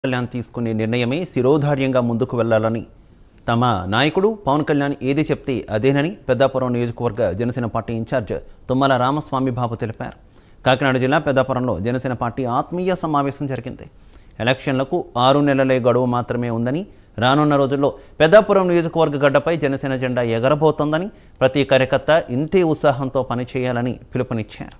కళ్యాణ్ తీసుకునే నిర్ణయమే శిరోధార్యంగా ముందుకు వెళ్లాలని తమ నాయకుడు పవన్ కళ్యాణ్ ఏది చెప్తే అదేనని పెద్దాపురం నియోజకవర్గ జనసేన పార్టీ ఇన్ఛార్జ్ తుమ్మల రామస్వామి బాబు తెలిపారు కాకినాడ జిల్లా పెద్దాపురంలో జనసేన పార్టీ ఆత్మీయ సమావేశం జరిగింది ఎలక్షన్లకు ఆరు నెలలే గడువు మాత్రమే ఉందని రానున్న రోజుల్లో పెద్దాపురం నియోజకవర్గ గడ్డపై జనసేన జెండా ఎగరబోతోందని ప్రతి కార్యకర్త ఇంతే ఉత్సాహంతో పనిచేయాలని పిలుపునిచ్చారు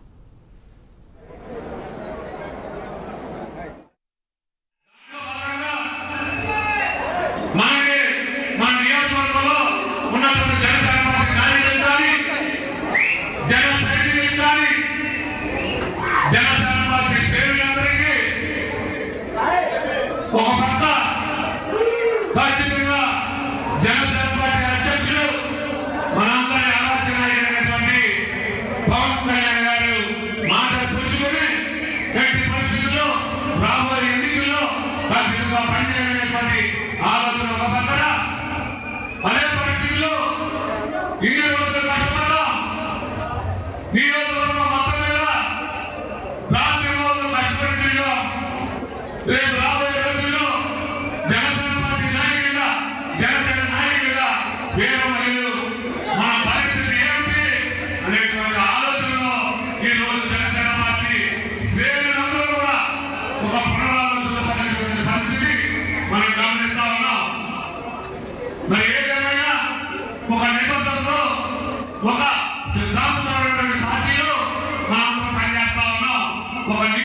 మనకి మన నియోజకవర్గంలో ఉన్నటువంటి జనసేన పార్టీ కార్యకర్తలు కానీ జన సైనికులు కానీ జనసేన పార్టీ శ్రేణులందరికీ ఒక పక్క